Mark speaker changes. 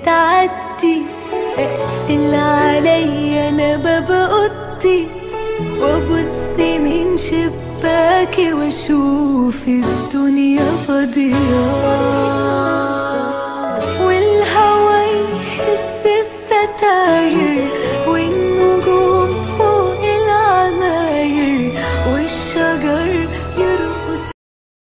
Speaker 1: تعدي اقفل عليا انا باب اوضتي وابص من شباكي واشوف الدنيا فاضيه